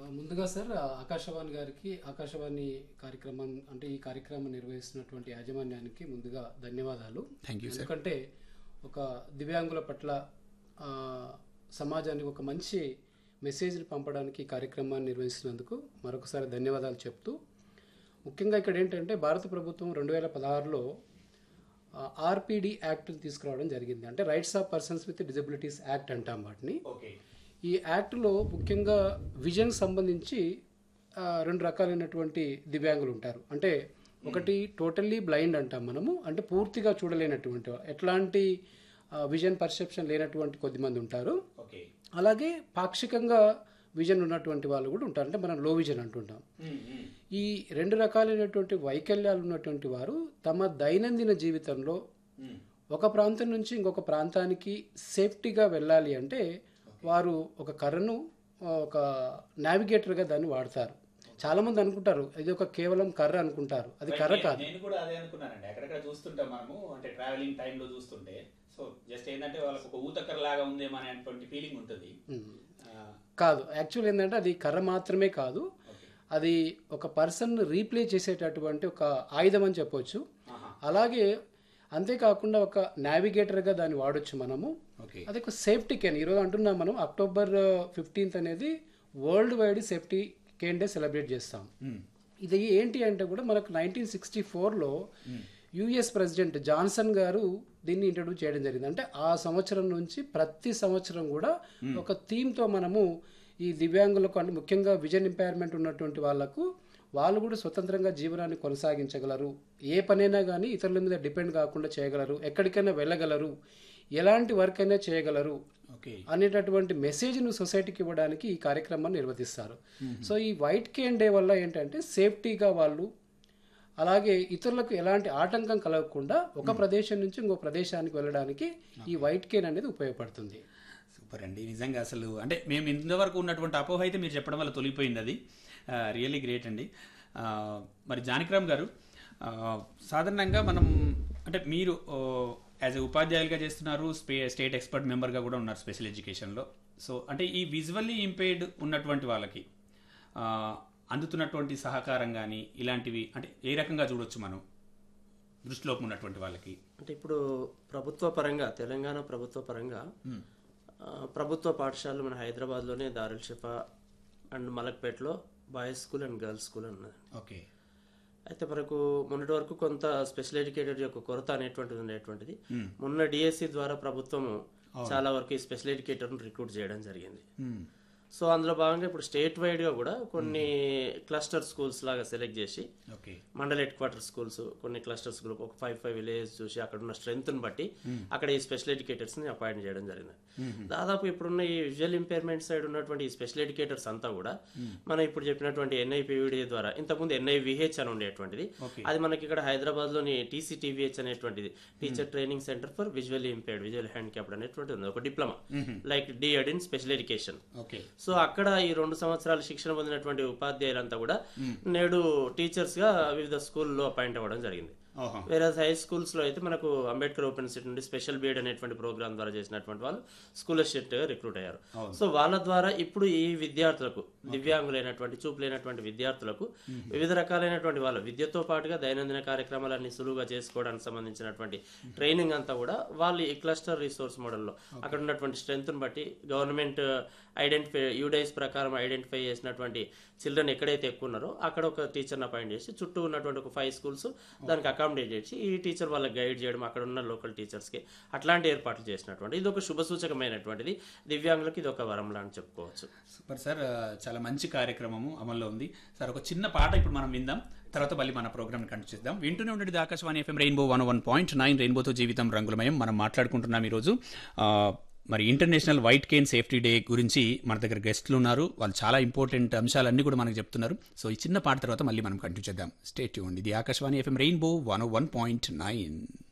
ముందుగా సార్ ఆకాశవాణి గారికి ఆకాశవాణి కార్యక్రమం అంటే ఈ కార్యక్రమం నిర్వహిస్తున్నటువంటి యాజమాన్యానికి ముందుగా ధన్యవాదాలు థ్యాంక్ యూ సార్ ఎందుకంటే ఒక దివ్యాంగుల పట్ల ఆ, సమాజానికి ఒక మంచి మెసేజ్ని పంపడానికి ఈ కార్యక్రమాన్ని నిర్వహిస్తున్నందుకు మరొకసారి ధన్యవాదాలు చెప్తూ ముఖ్యంగా ఇక్కడ ఏంటంటే భారత ప్రభుత్వం రెండు వేల పదహారులో ఆర్పిడి యాక్ట్ని తీసుకురావడం జరిగింది అంటే rights of persons with disabilities act అంటాం వాటిని ఓకే ఈ యాక్ట్లో ముఖ్యంగా విజన్ సంబంధించి ఆ, రెండు రకాలైనటువంటి దివ్యాంగులు ఉంటారు అంటే ఒకటి టోటల్లీ బ్లైండ్ అంటాం మనము అంటే పూర్తిగా చూడలేనటువంటి వా- ఎట్లాంటి విజన్ పర్సెప్షన్ లేనటువంటి కొద్దిమంది ఉంటారు ఓకే అలాగే పాక్షికంగా విజన్ ఉన్నటువంటి వాళ్ళు కూడా ఉంటారు అంటే మనం లో విజన్ అంటుంటాం ఈ రెండు రకాలైనటువంటి వైకల్యాలు ఉన్నటువంటి వారు తమ దైనందిన జీవితంలో ఒక ప్రాంతం నుంచి ఇంకొక ప్రాంతానికి సేఫ్టీగా వెళ్ళాలి అంటే వారు ఒక కర్రను ఒక నావిగేటర్గా దాన్ని వాడతారు చాలా మంది అనుకుంటారు ఇది ఒక కేవలం కర్ర అనుకుంటారు అది కర్ర కాదు నేను కూడా అదే అనుకున్నానండి అక్కడక్కడ చూస్తుంటాం మనము అంటే ట్రావెలింగ్ టైంలో చూస్తుంటే సో జస్ట్ ఏంటంటే వాళ్ళకి ఒక ఊతకర్ లాగా ఉందేమో అనేటువంటి ఫీలింగ్ ఉంటుంది ఉమ్. ఆ, కాదు యాక్చువల్ ఏంటంటే అది కర్ర మాత్రమే కాదు ఓకే అది ఒక పర్సన్ రీప్లే చేసేటటువంటి ఒక ఆయుధం అని చెప్పొచ్చు ఆహా. అలాగే అంతేకాకుండా ఒక నావిగేటర్గా దాన్ని వాడొచ్చు మనము ఓకే అది ఒక సేఫ్టీ కేన్ ఈరోజు అంటున్నాం మనం అక్టోబర్ ఫిఫ్టీన్త్ అనేది world wide safety cane day celebrate చేస్తాం మ్మ్. ఇది ఏంటి అంటే కూడా మనకు నైన్టీన్ సిక్స్టీ ఫోర్లో యుఎస్ ప్రెసిడెంట్ జాన్సన్ గారు దీన్ని ఇంట్రడ్యూస్ చేయడం జరిగింది అంటే ఆ సంవత్సరం నుంచి ప్రతి సంవత్సరం కూడా ఒక థీమ్తో మనము ఈ దివ్యాంగులకు అంటే ముఖ్యంగా విజన్ ఇంపైర్మెంట్ ఉన్నటువంటి వాళ్ళకు వాళ్ళు కూడా స్వతంత్రంగా జీవనాన్ని కొనసాగించగలరు ఏ పనైనా కానీ ఇతరుల మీద డిపెండ్ కాకుండా చేయగలరు ఎక్కడికైనా వెళ్ళగలరు ఎలాంటి వర్క్ అయినా చేయగలరు ఓకే అనేటటువంటి మెసేజ్ను సొసైటీకి ఇవ్వడానికి ఈ కార్యక్రమాన్ని నిర్వహిస్తారు సో ఈ వైట్ కేన్ డే వల్ల ఏంటంటే సేఫ్టీగా వాళ్ళు అలాగే ఇతరులకు ఎలాంటి ఆటంకం కలగకుండా ఒక ప్రదేశం నుంచి ఇంకో ప్రదేశానికి వెళ్ళడానికి ఈ వైట్ కేన్ అనేది ఉపయోగపడుతుంది సూపర్ అండి నిజంగా అసలు అంటే మేము ఇంతవరకు ఉన్నటువంటి అపోహ అయితే మీరు చెప్పడం వల్ల తొలిగిపోయింది అది రియల్లీ గ్రేట్ అండి ఆ, మరి జానకిరామ్ గారు ఆ, సాధారణంగా మనం అంటే మీరు యాజ్ ఎ ఉపాధ్యాయులుగా చేస్తున్నారు స్పే స్టేట్ ఎక్స్పర్ట్ మెంబర్గా కూడా ఉన్నారు స్పెషల్ ఎడ్యుకేషన్లో సో అంటే ఈ విజువల్లీ ఇంపేర్డ్ ఉన్నటువంటి వాళ్ళకి ఆ, అందుతున్నటువంటి సహకారం కానీ ఇలాంటివి అంటే ఏ రకంగా చూడొచ్చు మనం దృష్టిలోకి ఉన్నటువంటి వాళ్ళకి అంటే ఇప్పుడు ప్రభుత్వ పరంగా తెలంగాణ ప్రభుత్వ పరంగా ఆ, ప్రభుత్వ పాఠశాలలు మన హైదరాబాద్లోనే దారుల్ షిఫా అండ్ మలక్పేటలో boys school and girls school అని ఉన్నది ఓకే అయితే మనకు మొన్నటి వరకు కొంత స్పెషల్ ఎడ్యుకేటెడ్ యొక్క కొరత అనేటువంటిది ఉండేటువంటిది మొన్న డిఎస్సి ద్వారా ప్రభుత్వము చాలా వరకు ఈ స్పెషల్ ఎడ్యుకేటర్ను రిక్రూట్ చేయడం జరిగింది సో అందులో భాగంగా ఇప్పుడు స్టేట్ వైడ్గా కూడా కొన్ని క్లస్టర్ స్కూల్స్ లాగా సెలెక్ట్ చేసి okay mandal head quarter schools కొన్ని క్లస్టర్స్ గ్రూప్ ఒక ఫైవ్ ఫైవ్ విలేజెస్ చూసి అక్కడ ఉన్న స్ట్రెంగ్త్ని బట్టి అక్కడ ఈ స్పెషల్ ఎడ్యుకేటర్స్ ని అపాయింట్ చేయడం జరిగింది దాదాపు ఇప్పుడున్న ఈ విజువల్ ఇంపైర్మెంట్ సైడ్ ఉన్నటువంటి ఈ స్పెషల్ ఎడ్యుకేటర్స్ అంతా కూడా మనం ఇప్పుడు చెప్పినటువంటి ఎన్ఐపివిడి ద్వారా ఇంతకుముందు ఎన్ఐవిహెచ్ అని ఉండేటువంటిది Okay. అది మనకి ఇక్కడ హైదరాబాద్ లోని టీసీటీవీహెచ్ అనేటువంటిది teacher training centre for visually impaired visual handicapped అనేటువంటిది ఉంది ఒక diploma like DEd in special education okay so అక్కడ ఈ రెండు సంవత్సరాలు శిక్షణ పొందినటువంటి ఉపాధ్యాయులంతా కూడా నేడు టీచర్స్ గా వివిధ స్కూల్లో అపాయింట్ అవ్వడం జరిగింది ఓహో వేరే హై స్కూల్స్ లో అయితే మనకు అంబేద్కర్ ఓపెన్ సిటీ నుండి స్పెషల్ బీఎడ్ అనేటువంటి ప్రోగ్రామ్ ద్వారా చేసినటువంటి వాళ్ళు స్కూల్ గా రిక్రూట్ అయ్యారు సో వాళ్ళ ద్వారా ఇప్పుడు ఈ విద్యార్థులకు దివ్యాంగులైనటువంటి చూపులైనటువంటి విద్యార్థులకు వివిధ రకాలైనటువంటి వాళ్ళ విద్యతో పాటుగా దైనందిన కార్యక్రమాలన్నీ సులువుగా చేసుకోవడానికి సంబంధించినటువంటి ట్రైనింగ్ అంతా కూడా వాళ్ళు ఈ క్లస్టర్ రిసోర్స్ మోడల్లో అక్కడ ఉన్నటువంటి స్ట్రెంత్ బట్టి గవర్నమెంట్ ఐడెంటిఫై యూడైస్ ప్రకారం ఐడెంటిఫై చేసినటువంటి చిల్డ్రన్ ఎక్కడైతే ఎక్కువ ఉన్నారో అక్కడ ఒక టీచర్ని అపాయింట్ చేసి చుట్టూ ఉన్నటువంటి ఒక ఫైవ్ స్కూల్స్ దానికి అకామిడేట్ చేసి ఈ టీచర్ వాళ్ళకి గైడ్ చేయడం అక్కడ ఉన్న లోకల్ టీచర్స్కి అట్లాంటి ఏర్పాట్లు చేసినటువంటి ఇది ఒక శుభసూచకమైనటువంటిది దివ్యాంగులకు ఇది ఒక వరంలా అని చెప్పుకోవచ్చు సూపర్ సార్ ఆ, చాలా మంచి కార్యక్రమము అమల్లో ఉంది సార్ ఒక చిన్న పాట ఇప్పుడు మనం విందాం తర్వాత మళ్ళీ మన ప్రోగ్రామ్ కంటిన్యూ చేద్దాం వింటూనే ఉండేది Akashvani FM rainbow one one point nine రెయిన్బోతో జీవితం రంగులమయం మనం మాట్లాడుకుంటున్నాం ఈరోజు ఆ, మరి international white cane safety day గురించి మన దగ్గర గెస్ట్లు ఉన్నారు వాళ్ళు చాలా ఇంపార్టెంట్ అంశాలన్నీ కూడా మనకు చెప్తున్నారు సో ఈ చిన్న పాట తర్వాత మళ్ళీ మనం కంటిన్యూ చేద్దాం స్టేట్ ఇది Akashvani FM rainbow one one point nine